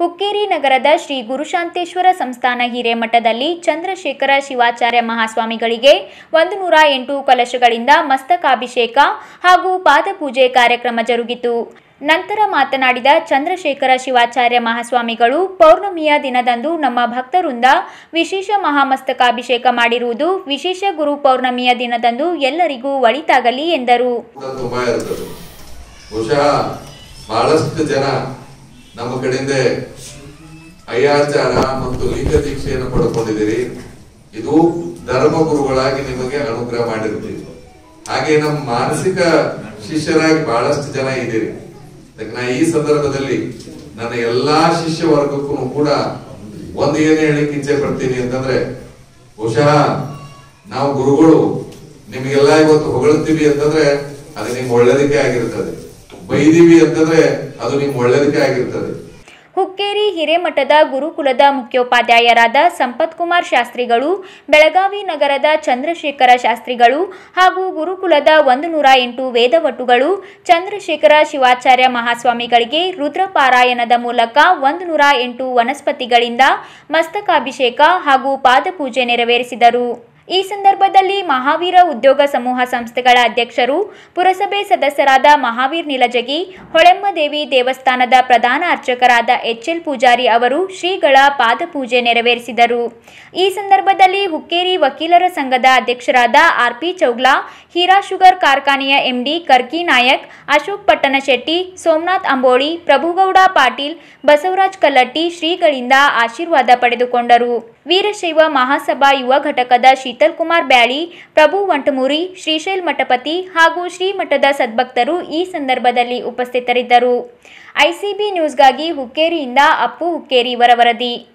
ಹುಕ್ಕೇರಿ ನಗರದ ಶ್ರೀ ಗುರುಶಾಂತೇಶ್ವರ ಸಂಸ್ಥಾನ ಹಿರೇಮಠದಲ್ಲಿ ಚಂದ್ರಶೇಖರ ಶಿವಾಚಾರ್ಯ ಮಹಾಸ್ವಾಮಿಗಳಿಗೆ ಒಂದು ನೂರ ಎಂಟು ಕಲಶಗಳಿಂದ ಮಸ್ತಕಾಭಿಷೇಕ ಹಾಗೂ ಪಾದಪೂಜೆ ಕಾರ್ಯಕ್ರಮ ಜರುಗಿತು ನಂತರ ಮಾತನಾಡಿದ ಚಂದ್ರಶೇಖರ ಶಿವಾಚಾರ್ಯ ಮಹಾಸ್ವಾಮಿಗಳು ಪೌರ್ಣಮಿಯ ದಿನದಂದು ನಮ್ಮ ಭಕ್ತರಿಂದ ವಿಶೇಷ ಮಹಾಮಸ್ತಕಾಭಿಷೇಕ ಮಾಡಿರುವುದು ವಿಶೇಷ ಗುರು ಪೌರ್ಣಮಿಯ ದಿನದಂದು ಎಲ್ಲರಿಗೂ ಒಳಿತಾಗಲಿ ಎಂದರು ಕೂಡ ತುಂಬಾ ಇರ್ತದೆ ಬಹುಶಃ ಬಹಳಷ್ಟು ಜನ ನಮ್ಮ ಕಡೆಯಿಂದ ಅಯ್ಯಾಚಾರ ಮತ್ತು ಲಿಂಗ ದೀಕ್ಷೆಯನ್ನು ಪಡ್ಕೊಂಡಿದ್ದೀರಿ ಇದು ಧರ್ಮ ಗುರುಗಳಾಗಿ ನಿಮಗೆ ಅನುಗ್ರಹ ಮಾಡಿರ್ತೀವಿ ಹಾಗೆ ನಮ್ಮ ಮಾನಸಿಕ ಶಿಷ್ಯರಾಗಿ ಬಹಳಷ್ಟು ಜನ ಇದ್ದೀರಿ ಅದಕ್ಕೆ ನಾ ಈ ಸಂದರ್ಭದಲ್ಲಿ ನನ್ನ ಎಲ್ಲಾ ಶಿಷ್ಯ ವರ್ಗಕ್ಕೂ ಕೂಡ ಒಂದು ಏನ್ ಹೇಳಿಕ್ಕೆ ಇಚ್ಛೆ ಪಡ್ತೀನಿ ಅಂತಂದ್ರೆ ಬಹುಶಃ ನಾವು ಗುರುಗಳು ನಿಮಗೆಲ್ಲ ಇವತ್ತು ಹೊಗಳ್ತೀವಿ ಅಂತಂದ್ರೆ ಅದು ನಿಮ್ ಒಳ್ಳೇದಕ್ಕೆ ಆಗಿರ್ತದೆ ಬೈದೀವಿ ಅಂತಂದ್ರೆ ಅದು ನಿಮ್ ಒಳ್ಳೇದಕ್ಕೆ ಆಗಿರ್ತದೆ ಹುಕ್ಕೇರಿ ಹಿರೇಮಠದ ಗುರುಕುಲದ ಮುಖ್ಯೋಪಾಧ್ಯಾಯರಾದ ಸಂಪತ್ ಕುಮಾರ್ ಶಾಸ್ತ್ರಿಗಳು ಬೆಳಗಾವಿ ನಗರದ ಚಂದ್ರಶೇಖರ ಶಾಸ್ತ್ರಿಗಳು ಹಾಗೂ ಗುರುಕುಲದ ಒಂದು ನೂರ ಎಂಟು ವೇದವಟುಗಳು ಚಂದ್ರಶೇಖರ ಶಿವಾಚಾರ್ಯ ಮಹಾಸ್ವಾಮಿಗಳಿಗೆ ರುದ್ರಪಾರಾಯಣದ ಮೂಲಕ ಒಂದು ನೂರ ಎಂಟು ವನಸ್ಪತಿಗಳಿಂದ ಮಸ್ತಕಾಭಿಷೇಕ ಹಾಗೂ ಪಾದಪೂಜೆ ನೆರವೇರಿಸಿದರು ಈ ಸಂದರ್ಭದಲ್ಲಿ ಮಹಾವೀರ ಉದ್ಯೋಗ ಸಮೂಹ ಸಂಸ್ಥೆಗಳ ಅಧ್ಯಕ್ಷರು ಪುರಸಭೆ ಸದಸ್ಯರಾದ ಮಹಾವೀರ್ ನಿಲಜಗಿ ಹೊಳೆಮ್ಮದೇವಿ ದೇವಸ್ಥಾನದ ಪ್ರಧಾನ ಅರ್ಚಕರಾದ ಎಚ್ಎಲ್ ಪೂಜಾರಿ ಅವರು ಶ್ರೀಗಳ ಪಾದಪೂಜೆ ನೆರವೇರಿಸಿದರು ಈ ಸಂದರ್ಭದಲ್ಲಿ ಹುಕ್ಕೇರಿ ವಕೀಲರ ಸಂಘದ ಅಧ್ಯಕ್ಷರಾದ ಆರ್ಪಿ ಚೌಗ್ಲಾ ಹೀರಾ ಶುಗರ್ ಕಾರ್ಖಾನೆಯ ಎಂಡಿ ಕರ್ಕಿ ನಾಯಕ್ ಅಶೋಕ್ ಪಟ್ಟಣಶೆಟ್ಟಿ ಸೋಮನಾಥ್ ಅಂಬೋಳಿ ಪ್ರಭುಗೌಡ ಪಾಟೀಲ್ ಬಸವರಾಜ್ ಕಲ್ಲಟ್ಟಿ ಶ್ರೀಗಳಿಂದ ಆಶೀರ್ವಾದ ಪಡೆದುಕೊಂಡರು ವೀರಶೈವ ಮಹಾಸಭಾ ಯುವ ಘಟಕದ ಶೀತಲ್ ಕುಮಾರ್ ಬ್ಯಾಳಿ ಪ್ರಭು ವಂಟಮೂರಿ ಶ್ರೀಶೈಲ್ ಮಠಪತಿ ಹಾಗೂ ಶ್ರೀಮಠದ ಸದ್ಭಕ್ತರು ಈ ಸಂದರ್ಭದಲ್ಲಿ ಉಪಸ್ಥಿತರಿದ್ದರು ಐಸಿಬಿ ನ್ಯೂಸ್ಗಾಗಿ ಹುಕ್ಕೇರಿಯಿಂದ ಅಪ್ಪು ಹುಕ್ಕೇರಿ ವರವರದಿ